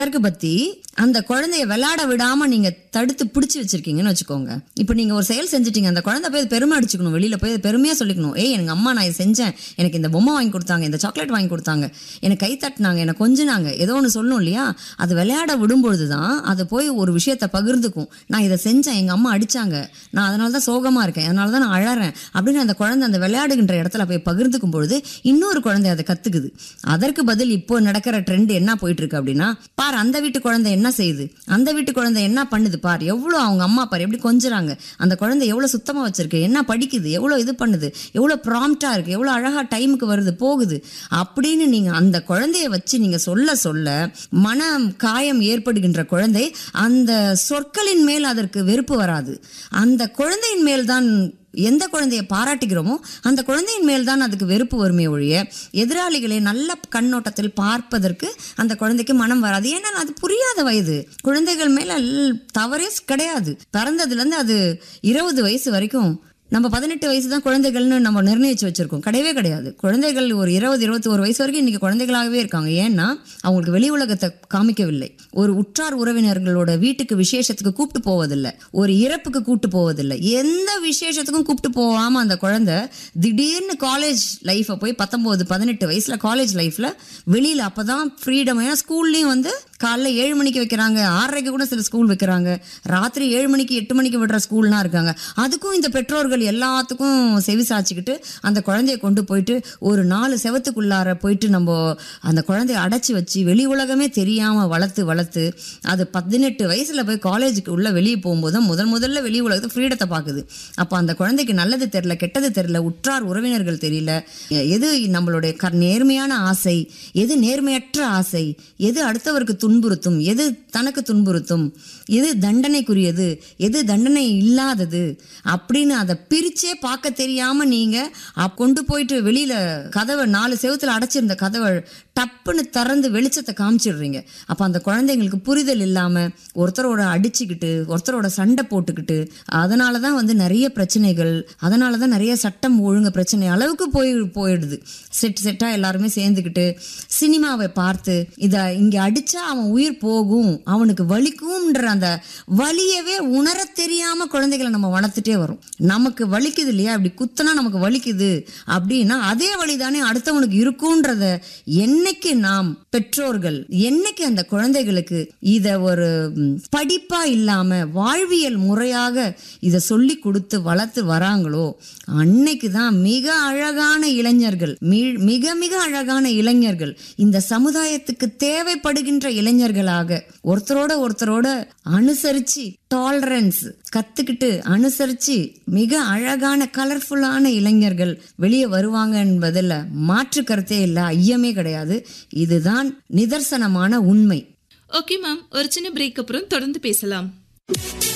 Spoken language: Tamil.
அதற்கு பத்தி அந்த குழந்தைய விளையாட விடாம நீங்க தடுத்து பிடிச்சி வச்சிருக்கீங்கன்னு வச்சுக்கோங்க இப்போ நீங்க ஒரு செயல் செஞ்சுட்டீங்க அந்த குழந்தை போய் அது பெருமை அடிச்சுக்கணும் வெளியில போய் அது பெருமையா சொல்லிக்கணும் ஏய் எனக்கு அம்மா நான் இதை செஞ்சேன் எனக்கு இந்த பொம்மை வாங்கி கொடுத்தாங்க இந்த சாக்லேட் வாங்கி கொடுத்தாங்க எனக்கு கை தட்டினாங்க எனக்கு கொஞ்சினாங்க ஏதோ ஒன்று சொல்லணும் இல்லையா அது விளையாட விடும்பொழுது தான் அது போய் ஒரு விஷயத்த பகிர்ந்துக்கும் நான் இதை செஞ்சேன் எங்க அம்மா அடிச்சாங்க நான் அதனால தான் சோகமா இருக்கேன் அதனால தான் நான் அழறேன் அப்படின்னு அந்த குழந்தை அந்த விளையாடுகின்ற இடத்துல போய் பகிர்ந்துக்கும் பொழுது இன்னொரு குழந்தை அதை கத்துக்குது அதற்கு பதில் இப்போ நடக்கிற ட்ரெண்ட் என்ன போயிட்டு இருக்கு அப்படின்னா பார் அந்த வீட்டு குழந்தை என்ன செய்யுது அந்த வீட்டு குழந்தை என்ன பண்ணுது பார் எவ்வளோ அவங்க அம்மா பார் எப்படி கொஞ்சுறாங்க அந்த குழந்தை எவ்வளோ சுத்தமாக வச்சிருக்கு என்ன படிக்குது எவ்வளோ இது பண்ணுது எவ்வளோ ப்ராம்ப்டாக இருக்கு எவ்வளோ அழகாக டைமுக்கு வருது போகுது அப்படின்னு நீங்கள் அந்த குழந்தைய வச்சு நீங்கள் சொல்ல சொல்ல மனம் காயம் ஏற்படுகின்ற குழந்தை அந்த சொற்களின் மேல் அதற்கு வெறுப்பு வராது அந்த குழந்தையின் மேல் தான் எந்த குழந்தையை பாராட்டுகிறோமோ அந்த குழந்தையின் மேல் தான் அதுக்கு வெறுப்பு வருமே ஒழிய எதிராளிகளை நல்ல கண்ணோட்டத்தில் பார்ப்பதற்கு அந்த குழந்தைக்கு மனம் வராது ஏன்னா அது புரியாத வயது குழந்தைகள் மேல அல்- தவறே கிடையாது பிறந்ததுலேருந்து அது இருபது வயசு வரைக்கும் நம்ம பதினெட்டு வயசு தான் குழந்தைகள்னு நம்ம நிர்ணயிச்சு வச்சிருக்கோம் கிடையவே கிடையாது குழந்தைகள் ஒரு இருபது இருபத்தி ஒரு வயசு வரைக்கும் இன்னைக்கு குழந்தைகளாகவே இருக்காங்க ஏன்னா அவங்களுக்கு வெளி உலகத்தை காமிக்கவில்லை ஒரு உற்றார் உறவினர்களோட வீட்டுக்கு விசேஷத்துக்கு கூப்பிட்டு போவதில்லை ஒரு இறப்புக்கு கூப்பிட்டு போவதில்லை எந்த விசேஷத்துக்கும் கூப்பிட்டு போகாம அந்த குழந்தை திடீர்னு காலேஜ் லைஃப்பை போய் பத்தொம்போது பதினெட்டு வயசுல காலேஜ் லைஃப்ல வெளியில அப்பதான் ஃப்ரீடம் ஏன்னா ஸ்கூல்லையும் வந்து காலைல ஏழு மணிக்கு வைக்கிறாங்க ஆறரைக்கு கூட சில ஸ்கூல் வைக்கிறாங்க ராத்திரி ஏழு மணிக்கு எட்டு மணிக்கு விடுற ஸ்கூல்லாம் இருக்காங்க அதுக்கும் இந்த பெற்றோர்கள் எல்லாத்துக்கும் செவி சாய்ச்சிக்கிட்டு அந்த குழந்தைய கொண்டு போயிட்டு ஒரு நாலு செவத்துக்குள்ளார போயிட்டு நம்ம அந்த குழந்தைய அடைச்சி வச்சு வெளி உலகமே தெரியாம வளர்த்து வளர்த்து அது பதினெட்டு வயசுல போய் காலேஜுக்கு உள்ள வெளியே போகும்போது தான் முதல் முதல்ல வெளி உலகத்தை ஃப்ரீடத்தை பார்க்குது அப்போ அந்த குழந்தைக்கு நல்லது தெரியல கெட்டது தெரியல உற்றார் உறவினர்கள் தெரியல எது நம்மளுடைய க நேர்மையான ஆசை எது நேர்மையற்ற ஆசை எது அடுத்தவருக்கு துன்புறுத்தும் எது தனக்கு துன்புறுத்தும் எது தண்டனைக்குரியது எது தண்டனை இல்லாதது அப்படின்னு அதை பிரிச்சே பார்க்க தெரியாம நீங்க அப் கொண்டு போயிட்டு வெளியில கதவை நாலு செவுத்துல அடைச்சிருந்த கதவை டப்புன்னு திறந்து வெளிச்சத்தை காமிச்சிடுறீங்க அப்ப அந்த குழந்தைங்களுக்கு புரிதல் இல்லாம ஒருத்தரோட அடிச்சுக்கிட்டு ஒருத்தரோட சண்டை போட்டுக்கிட்டு அதனால தான் வந்து நிறைய பிரச்சனைகள் அதனால தான் நிறைய சட்டம் ஒழுங்கு பிரச்சனை அளவுக்கு போய் போயிடுது செட் செட்டா எல்லாருமே சேர்ந்துக்கிட்டு சினிமாவை பார்த்து இத இங்க அடிச்சா அவன் உயிர் போகும் அவனுக்கு வலிக்கும்ன்ற அந்த வலியவே உணர தெரியாம குழந்தைகளை நம்ம வளர்த்துட்டே வரோம் நமக்கு வலிக்குது இல்லையா அப்படி குத்துனா நமக்கு வலிக்குது அப்படின்னா அதே வழிதானே அடுத்தவனுக்கு இருக்கும்ன்றத என்னைக்கு நாம் பெற்றோர்கள் என்னைக்கு அந்த குழந்தைகளுக்கு இத ஒரு ம், படிப்பா இல்லாம வாழ்வியல் முறையாக இத சொல்லி கொடுத்து வளர்த்து வராங்களோ அன்னைக்கு தான் மிக அழகான இளைஞர்கள் மீ- மிக மிக அழகான இளைஞர்கள் இந்த சமுதாயத்துக்கு தேவைப்படுகின்ற இளைஞர்களாக ஒருத்தரோட ஒருத்தரோட அனுசரிச்சு டாலரன்ஸ் கத்துக்கிட்டு அனுசரிச்சு மிக அழகான கலர்ஃபுல்லான இளைஞர்கள் வெளியே வருவாங்க என்பதில் மாற்று கருத்தே இல்லை ஐயமே கிடையாது இதுதான் நிதர்சனமான உண்மை ஓகே மேம் ஒரு சின்ன பிரேக் அப்புறம் தொடர்ந்து பேசலாம்